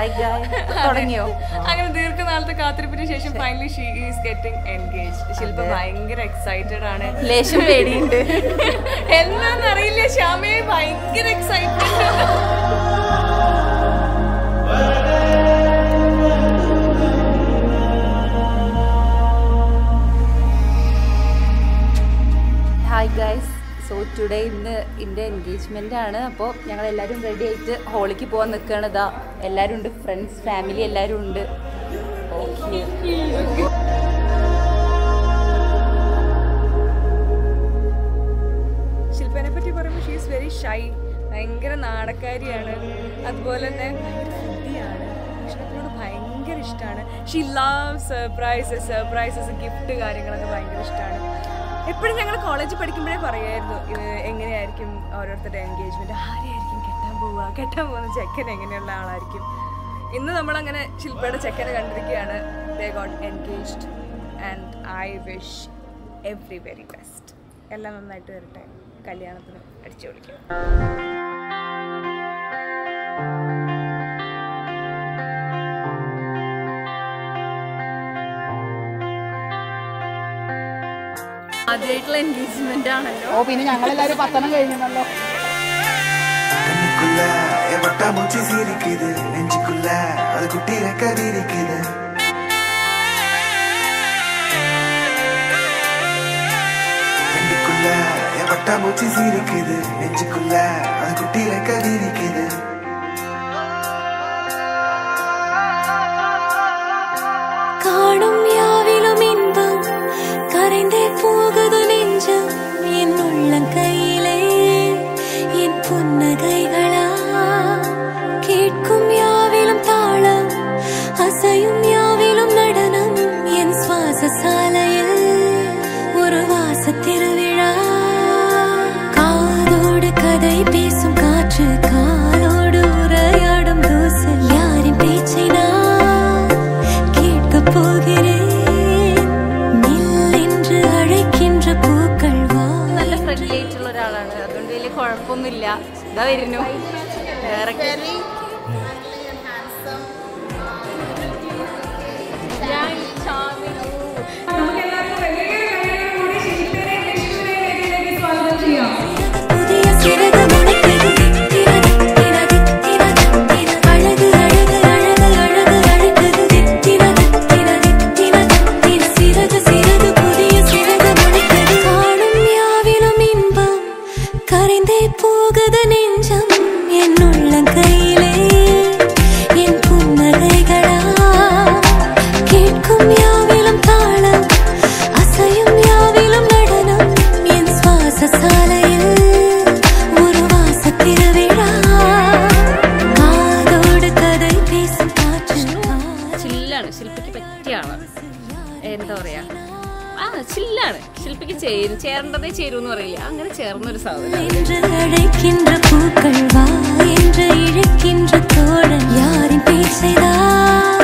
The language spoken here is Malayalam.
ഹായ് ഗായ് തുടങ്ങിയോ അങ്ങനെ ദീർഘനാളത്തെ കാത്തിരിപ്പിന് ശേഷം finally she is getting engage Shilpa ഭയങ്കര എക്സൈറ്റഡ് ആണ് ലേശം പേടിയുണ്ട് എന്താന്നറിയില്ല ശ്യാമയെ ഭയങ്കര excitement hi guys so today ഇന്ന് എൻ്റെ എൻഗേജ്മെൻ്റ് ആണ് അപ്പോൾ ഞങ്ങൾ എല്ലാവരും റെഡി ആയിട്ട് ഹോളിക്ക് പോകാൻ നിൽക്കുകയാണ് ഇതാ എല്ലാവരും ഉണ്ട് ഫ്രണ്ട്സ് ഫാമിലി എല്ലാവരും ഉണ്ട് ഓക്കെ ശില്പനെ പറ്റി പറയുമ്പോൾ ഷീ ഈസ് വെരി ഷൈ ഭയങ്കര നാടക്കാരിയാണ് അതുപോലെ തന്നെ ഭയങ്കര ഫുഡിയാണ് ഭക്ഷണത്തിനോട് ഭയങ്കര ഇഷ്ടമാണ് she love surprises surprises gift കാര്യങ്ങളൊക്കെ ഭയങ്കര ഇഷ്ടമാണ് എപ്പോഴും ഞങ്ങൾ കോളേജിൽ പഠിക്കുമ്പോഴേ പറയായിരുന്നു ഇത് എങ്ങനെയായിരിക്കും ഓരോരുത്തരുടെ എൻഗേജ്മെൻറ്റ് ആരെയായിരിക്കും കെട്ടാൻ പോവുക കെട്ടാൻ പോകുന്ന ചെക്കൻ എങ്ങനെയുള്ള ആളായിരിക്കും ഇന്ന് നമ്മളങ്ങനെ ശില്പയുടെ ചെക്കനെ കണ്ടിരിക്കുകയാണ് they got engaged and I wish every very best എല്ലാം നന്നായിട്ട് വരട്ടെ കല്യാണത്തിന് അടിച്ചു പൊളിക്കാം ആദ്യമായിട്ടുള്ള എൻഗേജ്മെൻ്റ് ആണല്ലോ ഓ പിന്നെ ഞങ്ങളെല്ലാരും പത്തനം കഴിഞ്ഞല്ലോ கண்ணுக்குள்ள என் பட்டாம்பூச்சி சிரிக்குது நெஞ்சுக்குள்ள அது குட்டி ரெக்க விரிக்குது கண்ணுக்குள்ள என் பட்டாம்பூச்சி சிரிக்குது நெஞ்சுக்குள்ள அது குட்டி ரெக்க விரிக்குது காணும் யாவிலும் இன்பம் கரைந்தே போகுது நெஞ்சம் என் உள்ளங்கையிலே என் புன்னகைகளா கேட்கும் யாவிலும் தாளம் அசையும் யாவிலும் நடனம் என் சுவாச சாலையில் ஒரு வாச திருவிழா காதோடு கதை பேசும் காற்று காலோடு உரையாடும் தூசு யாரின் பேச்சை நான் கேட்கப் போகிறேன் நில் என்று அழைக்கின்ற பூக்கள் வா നല്ല ഫ്രണ്ട്ലി ആയിട്ടുള്ള ഒരാളാണ് അതുകൊണ്ട് വലിയ കുഴപ്പമൊന്നുമില്ല ഇതാ വരുന്നു വേറെ புதிய சிறகு முளைக்குது தித்தினது தித்தினது தித்தினது அழகு அழகு அழகு அழகு அழைக்குது தித்தினது தித்தினது தித்தினது தின சிறகு சிறகு புதிய சிறகு முளைக்குது காணும் யாவிலும் இன்பம் கரைந்தே போகுது நெஞ்சம் என் உள்ளங்கையிலே என் புன்னகைகளா கேட்கும் யாவிலும் தாளம் அசையும் யாவிலும் நடனம் என் சுவாச சாலையில் ஒரு வாச திருவிழா காதோடு கதை பேசும் காற்று காற்று ചില്ലാണ് ശില്പിക്ക് പറ്റിയ ആളാണ് എന്താ പറയാ ആ ചില്ലാണ് ശില്പിക്ക് ചേരും ചേരേണ്ടതേ ചേരൂന്ന് പറയില്ല അങ്ങനെ ചേർന്നൊരു സാധനം என்று அழைக்கின்ற பூக்கள் வா என்று இழுக்கின்ற தோழன் யாரின் பேச்சைதான்